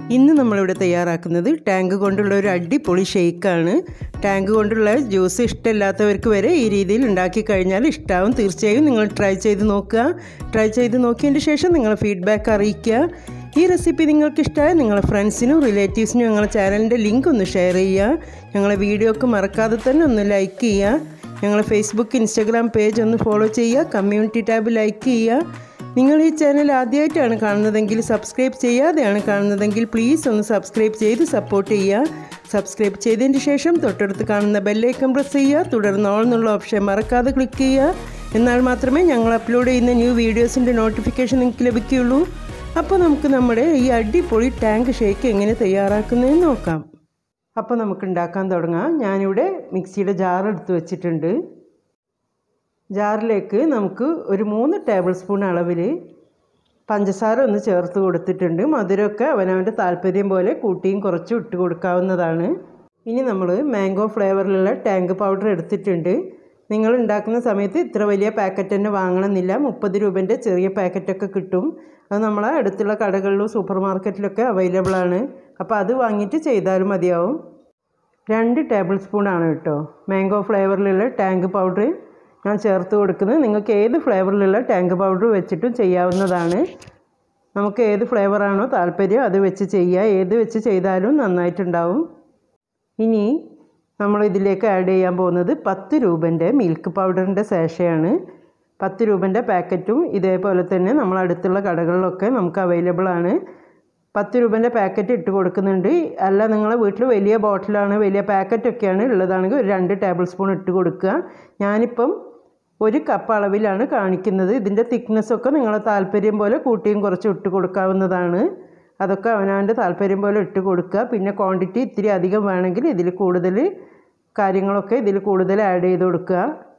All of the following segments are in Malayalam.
ഇന്ന് നമ്മളിവിടെ തയ്യാറാക്കുന്നത് ടാങ്ക് കൊണ്ടുള്ള ഒരു അടിപൊളി ഷെയ്ക്കാണ് ടാങ്ക് കൊണ്ടുള്ള ജ്യൂസ് ഇഷ്ടമില്ലാത്തവർക്ക് വരെ ഈ രീതിയിൽ ഉണ്ടാക്കി കഴിഞ്ഞാൽ ഇഷ്ടമാവും തീർച്ചയായും നിങ്ങൾ ട്രൈ ചെയ്ത് നോക്കുക ട്രൈ ചെയ്ത് നോക്കിയതിൻ്റെ ശേഷം നിങ്ങൾ ഫീഡ്ബാക്ക് അറിയിക്കുക ഈ റെസിപ്പി നിങ്ങൾക്ക് ഇഷ്ടമായ നിങ്ങളെ ഫ്രണ്ട്സിനും റിലേറ്റീവ്സിനും ഞങ്ങളെ ചാനലിൻ്റെ ലിങ്ക് ഒന്ന് ഷെയർ ചെയ്യുക ഞങ്ങളെ വീഡിയോക്ക് മറക്കാതെ തന്നെ ഒന്ന് ലൈക്ക് ചെയ്യുക ഞങ്ങളെ ഫേസ്ബുക്ക് ഇൻസ്റ്റാഗ്രാം പേജ് ഒന്ന് ഫോളോ ചെയ്യുക കമ്മ്യൂണിറ്റി ടാബ് ലൈക്ക് ചെയ്യുക നിങ്ങൾ ഈ ചാനൽ ആദ്യമായിട്ടാണ് കാണുന്നതെങ്കിൽ സബ്സ്ക്രൈബ് ചെയ്യാതെയാണ് കാണുന്നതെങ്കിൽ പ്ലീസ് ഒന്ന് സബ്സ്ക്രൈബ് ചെയ്ത് സപ്പോർട്ട് ചെയ്യുക സബ്സ്ക്രൈബ് ചെയ്തതിന് ശേഷം തൊട്ടടുത്ത് കാണുന്ന ബെല്ലൈക്കൺ പ്രസ് ചെയ്യുക തുടർന്ന് ഓൾ എന്നുള്ള ഓപ്ഷൻ മറക്കാതെ ക്ലിക്ക് ചെയ്യുക എന്നാൽ മാത്രമേ ഞങ്ങൾ അപ്ലോഡ് ചെയ്യുന്ന ന്യൂ വീഡിയോസിൻ്റെ നോട്ടിഫിക്കേഷൻ നിങ്ങൾക്ക് ലഭിക്കുകയുള്ളൂ അപ്പോൾ നമുക്ക് നമ്മുടെ ഈ അടിപൊളി ടാങ്ക് ഷേക്ക് എങ്ങനെ തയ്യാറാക്കുന്നതെന്ന് നോക്കാം അപ്പോൾ നമുക്ക് ഉണ്ടാക്കാൻ തുടങ്ങാം ഞാനിവിടെ മിക്സിയുടെ ജാർ എടുത്ത് വെച്ചിട്ടുണ്ട് ജാറിലേക്ക് നമുക്ക് ഒരു മൂന്ന് ടേബിൾ സ്പൂൺ അളവിൽ പഞ്ചസാര ഒന്ന് ചേർത്ത് കൊടുത്തിട്ടുണ്ട് മധുരമൊക്കെ അവനവൻ്റെ താല്പര്യം പോലെ കൂട്ടിയും കുറച്ചും ഇട്ട് കൊടുക്കാവുന്നതാണ് ഇനി നമ്മൾ മാംഗോ ഫ്ലേവറിലുള്ള ടാങ്ക് പൗഡർ എടുത്തിട്ടുണ്ട് നിങ്ങൾ ഉണ്ടാക്കുന്ന സമയത്ത് ഇത്ര വലിയ പാക്കറ്റ് തന്നെ വാങ്ങണമെന്നില്ല മുപ്പത് രൂപൻ്റെ ചെറിയ പാക്കറ്റൊക്കെ കിട്ടും അത് നമ്മളെ അടുത്തുള്ള കടകളിലും സൂപ്പർ മാർക്കറ്റിലൊക്കെ അവൈലബിൾ ആണ് അപ്പോൾ അത് വാങ്ങിയിട്ട് ചെയ്താലും മതിയാവും രണ്ട് ടേബിൾ സ്പൂണാണ് കേട്ടോ മാംഗോ ഫ്ലേവറിലുള്ള ടാങ്ക് പൗഡർ ഞാൻ ചേർത്ത് കൊടുക്കുന്നത് നിങ്ങൾക്ക് ഏത് ഫ്ലേവറിലുള്ള ടാങ്ക് പൗഡർ വെച്ചിട്ടും ചെയ്യാവുന്നതാണ് നമുക്ക് ഏത് ഫ്ലേവറാണോ താല്പര്യം അത് വെച്ച് ചെയ്യുക ഏത് വെച്ച് ചെയ്താലും നന്നായിട്ടുണ്ടാവും ഇനി നമ്മൾ ഇതിലേക്ക് ആഡ് ചെയ്യാൻ പോകുന്നത് പത്ത് രൂപൻ്റെ മിൽക്ക് പൗഡറിൻ്റെ സേഷയാണ് പത്ത് രൂപൻ്റെ പാക്കറ്റും ഇതേപോലെ തന്നെ നമ്മൾ അടുത്തുള്ള കടകളിലൊക്കെ നമുക്ക് അവൈലബിൾ ആണ് പത്ത് രൂപൻ്റെ പാക്കറ്റ് ഇട്ട് കൊടുക്കുന്നുണ്ട് അല്ല നിങ്ങളെ വീട്ടിൽ വലിയ ബോട്ടിലാണ് വലിയ പാക്കറ്റൊക്കെയാണ് ഉള്ളതാണെങ്കിൽ ഒരു രണ്ട് ടേബിൾ സ്പൂൺ ഇട്ട് കൊടുക്കുക ഞാനിപ്പം ഒരു കപ്പ് അളവിലാണ് കാണിക്കുന്നത് ഇതിൻ്റെ തിക്നെസ്സൊക്കെ നിങ്ങളെ താല്പര്യം പോലെ കൂട്ടിയും കുറച്ച് ഇട്ട് കൊടുക്കാവുന്നതാണ് അതൊക്കെ അവനവൻ്റെ താല്പര്യം പോലെ ഇട്ട് കൊടുക്കുക പിന്നെ ക്വാണ്ടിറ്റി ഇത്തിരി അധികം വേണമെങ്കിൽ ഇതിൽ കൂടുതൽ കാര്യങ്ങളൊക്കെ ഇതിൽ കൂടുതൽ ആഡ് ചെയ്ത് കൊടുക്കുക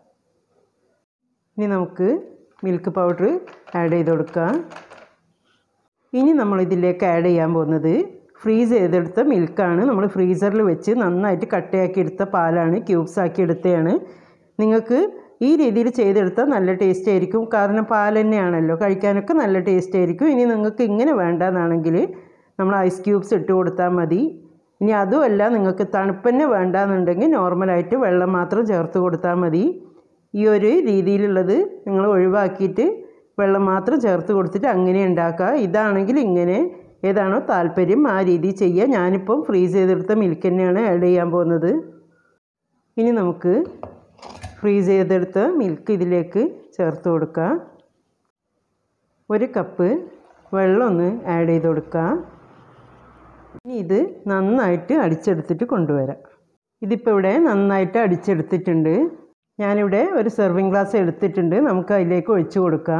ഇനി നമുക്ക് മിൽക്ക് പൗഡർ ആഡ് ചെയ്ത് കൊടുക്കുക ഇനി നമ്മൾ ഇതിലേക്ക് ആഡ് ചെയ്യാൻ പോകുന്നത് ഫ്രീസ് ചെയ്തെടുത്ത മിൽക്കാണ് നമ്മൾ ഫ്രീസറിൽ വെച്ച് നന്നായിട്ട് കട്ടയാക്കി എടുത്ത പാലാണ് ക്യൂബ്സ് ആക്കി എടുത്തതാണ് നിങ്ങൾക്ക് ഈ രീതിയിൽ ചെയ്തെടുത്താൽ നല്ല ടേസ്റ്റ് ആയിരിക്കും കാരണം പാൽ തന്നെയാണല്ലോ കഴിക്കാനൊക്കെ നല്ല ടേസ്റ്റ് ആയിരിക്കും ഇനി നിങ്ങൾക്ക് ഇങ്ങനെ വേണ്ടാന്നാണെങ്കിൽ നമ്മൾ ഐസ് ക്യൂബ്സ് ഇട്ട് കൊടുത്താൽ മതി ഇനി അതുമല്ല നിങ്ങൾക്ക് തണുപ്പന്നെ വേണ്ടാന്നുണ്ടെങ്കിൽ നോർമലായിട്ട് വെള്ളം മാത്രം ചേർത്ത് കൊടുത്താൽ മതി ഈ ഒരു രീതിയിലുള്ളത് നിങ്ങൾ ഒഴിവാക്കിയിട്ട് വെള്ളം മാത്രം ചേർത്ത് കൊടുത്തിട്ട് അങ്ങനെ ഉണ്ടാക്കുക ഇതാണെങ്കിൽ ഇങ്ങനെ ഏതാണോ താല്പര്യം ആ രീതി ചെയ്യുക ഞാനിപ്പം ഫ്രീസ് ചെയ്തെടുത്ത മിൽക്ക് തന്നെയാണ് ആഡ് ചെയ്യാൻ പോകുന്നത് ഇനി നമുക്ക് ഫ്രീസ് ചെയ്തെടുത്ത മിൽക്ക് ഇതിലേക്ക് ചേർത്ത് കൊടുക്കുക ഒരു കപ്പ് വെള്ളം ഒന്ന് ആഡ് ചെയ്ത് കൊടുക്കുക ഇനി ഇത് നന്നായിട്ട് അടിച്ചെടുത്തിട്ട് കൊണ്ടുവരാം ഇതിപ്പോൾ ഇവിടെ നന്നായിട്ട് അടിച്ചെടുത്തിട്ടുണ്ട് ഞാനിവിടെ ഒരു സെർവിങ് ഗ്ലാസ് എടുത്തിട്ടുണ്ട് നമുക്ക് അതിലേക്ക് ഒഴിച്ചു കൊടുക്കാം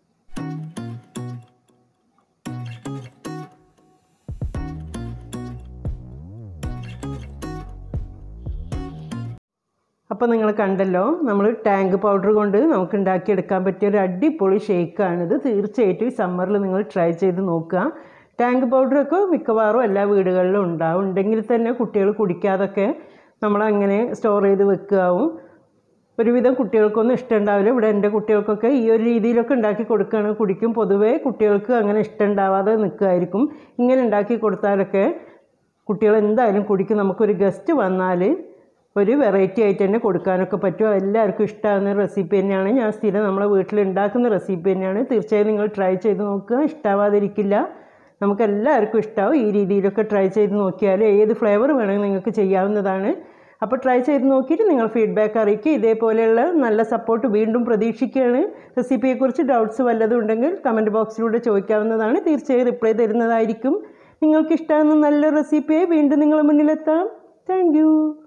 അപ്പോൾ നിങ്ങൾ കണ്ടല്ലോ നമ്മൾ ടാങ്ക് പൗഡർ കൊണ്ട് നമുക്ക് ഉണ്ടാക്കിയെടുക്കാൻ പറ്റിയ ഒരു അടിപൊളി ഷേക്കാണിത് തീർച്ചയായിട്ടും ഈ സമ്മറിൽ നിങ്ങൾ ട്രൈ ചെയ്ത് നോക്കുക ടാങ്ക് പൗഡറൊക്കെ മിക്കവാറും എല്ലാ വീടുകളിലും ഉണ്ടാവും ഉണ്ടെങ്കിൽ തന്നെ കുട്ടികൾ കുടിക്കാതൊക്കെ നമ്മളങ്ങനെ സ്റ്റോർ ചെയ്ത് വെക്കാവും ഒരുവിധം കുട്ടികൾക്കൊന്നും ഇഷ്ടമുണ്ടാവില്ല ഇവിടെ എൻ്റെ കുട്ടികൾക്കൊക്കെ ഈ ഒരു രീതിയിലൊക്കെ ഉണ്ടാക്കി കൊടുക്കുകയാണ് കുടിക്കും പൊതുവേ കുട്ടികൾക്ക് അങ്ങനെ ഇഷ്ടമുണ്ടാവാതെ നിൽക്കുമായിരിക്കും ഇങ്ങനെ ഉണ്ടാക്കി കൊടുത്താലൊക്കെ കുട്ടികൾ എന്തായാലും കുടിക്കും നമുക്കൊരു ഗസ്റ്റ് വന്നാൽ ഒരു വെറൈറ്റി ആയിട്ട് തന്നെ കൊടുക്കാനൊക്കെ പറ്റും എല്ലാവർക്കും ഇഷ്ടമാകുന്ന റെസിപ്പി തന്നെയാണ് ഞാൻ സ്ഥിരം നമ്മളെ വീട്ടിൽ ഉണ്ടാക്കുന്ന റെസിപ്പി തന്നെയാണ് തീർച്ചയായും നിങ്ങൾ ട്രൈ ചെയ്ത് നോക്കുക ഇഷ്ടാവാതിരിക്കില്ല നമുക്ക് എല്ലാവർക്കും ഇഷ്ടമാവും ഈ രീതിയിലൊക്കെ ട്രൈ ചെയ്ത് നോക്കിയാൽ ഏത് ഫ്ലേവർ വേണമെങ്കിൽ നിങ്ങൾക്ക് ചെയ്യാവുന്നതാണ് അപ്പോൾ ട്രൈ ചെയ്ത് നോക്കിയിട്ട് നിങ്ങൾ ഫീഡ്ബാക്ക് അറിയിക്കുക ഇതേപോലെയുള്ള നല്ല സപ്പോർട്ട് വീണ്ടും പ്രതീക്ഷിക്കുകയാണ് റെസിപ്പിയെക്കുറിച്ച് ഡൗട്ട്സ് വല്ലതും ഉണ്ടെങ്കിൽ കമൻറ്റ് ബോക്സിലൂടെ ചോദിക്കാവുന്നതാണ് തീർച്ചയായും റിപ്ലൈ തരുന്നതായിരിക്കും നിങ്ങൾക്ക് ഇഷ്ടമാകുന്ന നല്ല റെസിപ്പിയെ വീണ്ടും നിങ്ങളുടെ മുന്നിലെത്താം താങ്ക്